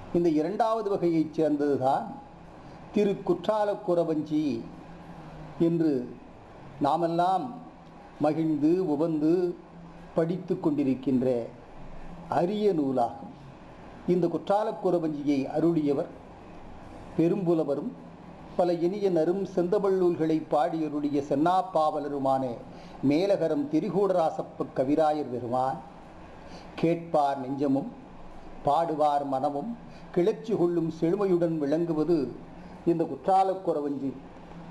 இந்த இரண்டாவது வகையைச் சேர்ந்ததுதான் திரு குற்றாலக்குறவஞ்சி என்று நாமெல்லாம் மகிழ்ந்து உவந்து படித்து கொண்டிருக்கின்ற அரிய நூலாகும் இந்த குற்றாலக்குறவஞ்சியை அருளியவர் பெரும்புலவரும் பல இனிய நரும் செந்தமிழ் பாடியருடைய சென்னாப்பாவலருமான மேலகரம் திரிகூடராசப்ப கவிராயர் பெருமான் கேட்பார் நெஞ்சமும் பாடுவார் மனமும் கிளர்ச்சி கொள்ளும் செழுமையுடன் விளங்குவது இந்த குற்றாலக்குறவஞ்சி